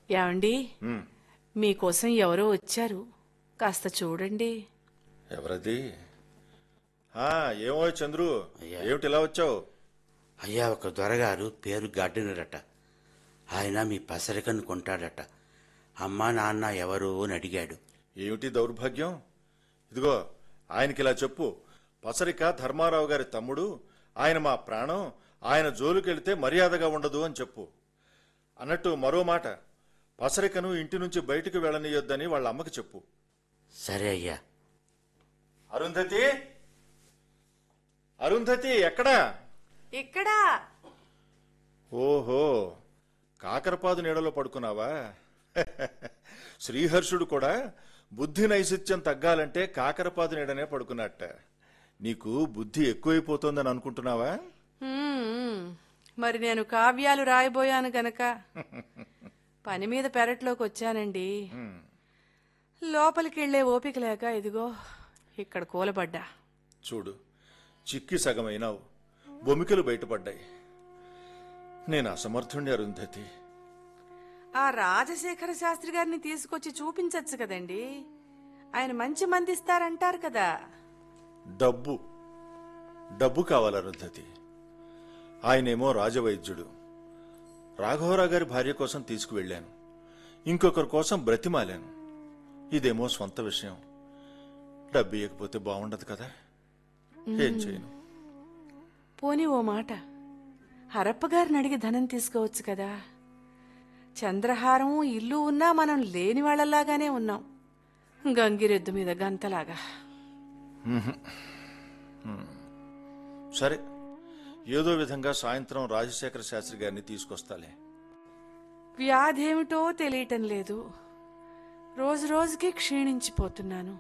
ఏమండి ఉమ్, మీకోసం ఎవరో వచ్చారు కాస్త చూడండి ఎవరది ఆ, ఏమో చంద్రు అయ్యా. ఏమిటి ఇలా వచ్చావు అయ్యా ఒక దొరగారు పేరు గార్డెనర్ అట ఆయన మీ పసరికను కొంటాడట అమ్మా నాన్న ఎవరు అని అడిగాడు ఏమిటి దౌర్భాగ్యం ఇదిగో ఆయనకి ఇలా చెప్పు పసరిక ధర్మారావు గారి తమ్ముడు ఆయన మా ప్రాణం ఆయన జోలుకెళ్తే మర్యాదగా ఉండదు అని చెప్పు అన్నట్టు మరో మాట పసరికను ఇంటి నుంచి బయటికి వెళ్ళనీయొద్దని వాళ్ళ అమ్మకి చెప్పు సరే అయ్యా అరుంధతి అరుంధతి ఎక్కడా ఇక్కడా ఓహో కాకరపాదు నీడలో పడుకున్నావా శ్రీహర్షుడు కూడా బుద్ధి నైసిత్యం తగ్గాలంటే కాకరపాదు నీడనే పడుకున్నట్ట నీకు బుద్ధి ఎక్కువైపోతోందని అనుకుంటున్నావా మ్మ్. మరి నేను కావ్యాలు రాయబోయాను గనక పని మీద పెరట్లోకి వచ్చానండి లోపలికి వెళ్లే ఓపిక లేక ఇదిగో ఇక్కడ కూలబడ్డా చూడు చిక్కి సగమైనావు బొమికలు బయటపడ్డాయి నేను అసమర్థుణ్ణి అరుంధతి ఆ రాజశేఖర శాస్త్రి గారిని తీసుకొచ్చి చూపించచ్చు కదండి ఆయన మంచి మంది ఇస్తారంటారు కదా డబ్బు డబ్బు కావాలి అరుంధతి ఆయనేమో రాజవైద్యుడు రాఘవరావు గారి భార్య కోసం తీసుకువెళ్ళాను ఇంకొకరి కోసం బ్రతిమాలాను ఇదేమో స్వంత విషయం డబ్బు ఇవ్వకపోతే బాగుండదు కదా ఏం చేయను పోనీ ఓ మాట హరప్ప గారిని అడిగి ధనం తీసుకోవచ్చు కదా చంద్రహారం ఇల్లు ఉన్నా మనం లేని వాళ్ళలాగానే ఉన్నాం గంగిరెద్దు మీద గంతలాగా సరే ఏదో విధంగా సాయంత్రం రాజశేఖర శాస్త్రి గారిని తీసుకొస్తాలే వ్యాధేమిటో తెలియటం లేదు రోజు రోజుకి క్షీణించిపోతున్నాను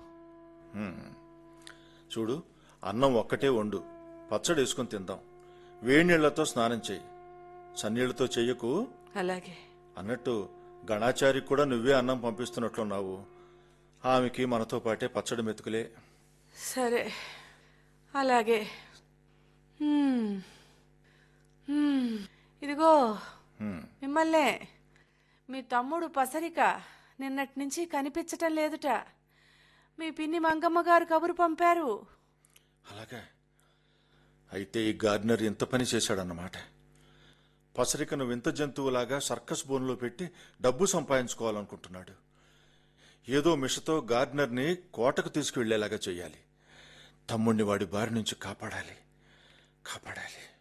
చూడు అన్నం ఒక్కటే వండు పచ్చడి వేసుకుని తిందాం వేడినీళ్లతో స్నానం చేయి సన్నీళ్లతో చెయ్యకు అలాగే అన్నట్టు గణాచారికి కూడా నువ్వే అన్నం పంపిస్తున్నట్లున్నావు ఆమెకి మనతో పాటే పచ్చడి మెతుకులే సరే అలాగే హ్మ్. హ్మ్. ఇదిగో మిమ్మల్నే మీ తమ్ముడు పసరిక నిన్నటి నుంచి కనిపించటం లేదుట మీ పిన్ని మంగమ్మ గారు కబురు పంపారు అలాగా అయితే ఈ గార్డెనర్ ఎంత పని చేశాడన్నమాట పసరికను వింత జంతువులాగా సర్కస్ బోన్లో పెట్టి డబ్బు సంపాదించుకోవాలనుకుంటున్నాడు ఏదో మిషతో గార్డెనర్ని కోటకు తీసుకువెళ్లేలాగా చెయ్యాలి తమ్ముణ్ణి వాడి బారి నుంచి కాపాడాలి కాపాడాలి